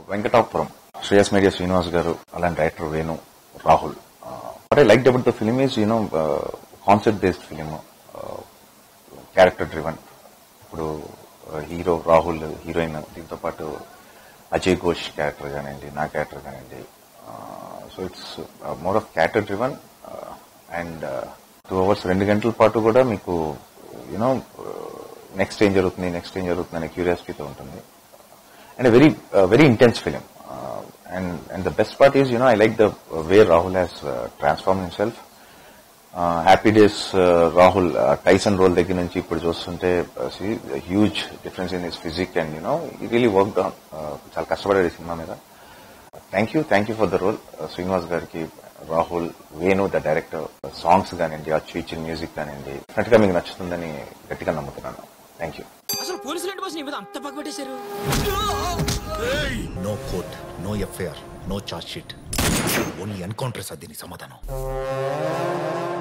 Venkatapuram Shreyas media Srinivas గారు అలాంటి director Venu Rahul but I like about the film is you know concept based film character driven ఇప్పుడు hero Rahul heroine దీంతో పాటు Ajay Ghosh character కానివ్వండి నా క్యారెక్టర్ కానివ్వండి so it's more of character driven and two hours రెండు గంటల పాటు కూడా మీకు యూనో నెక్స్ట్ ఏం జరుగుతుంది నెక్స్ట్ ఏం జరుగుతుంది అనే క్యూరియాసిటీతో ఉంటుంది and very very intense film and and the best part is you know I like the way Rahul has transform himself Happy Days Rahul Tyson role దగ్గర నుంచి ఇప్పుడు చూస్తుంటే huge difference in his physique and you know he really work on చాలా కష్టపడాడు ఈ సినిమా మీద thank you thank you for the role Srinivas గారికి Rahul Venu the director songs కానివ్వండి ఆ ఇచ్చిన మ్యూజిక్ కానివ్వండి డెఫినెట్గా మీకు నచ్చుతుందని గట్టిగా నమ్ముతున్నాను థ్యాంక్ యూ అసలు పోలీసులు ఏంటి బాస్ నీ మీద అంత పగబట్టేశారు no court no FIR no charge sheet only encounter sir దీనికి సమాధానం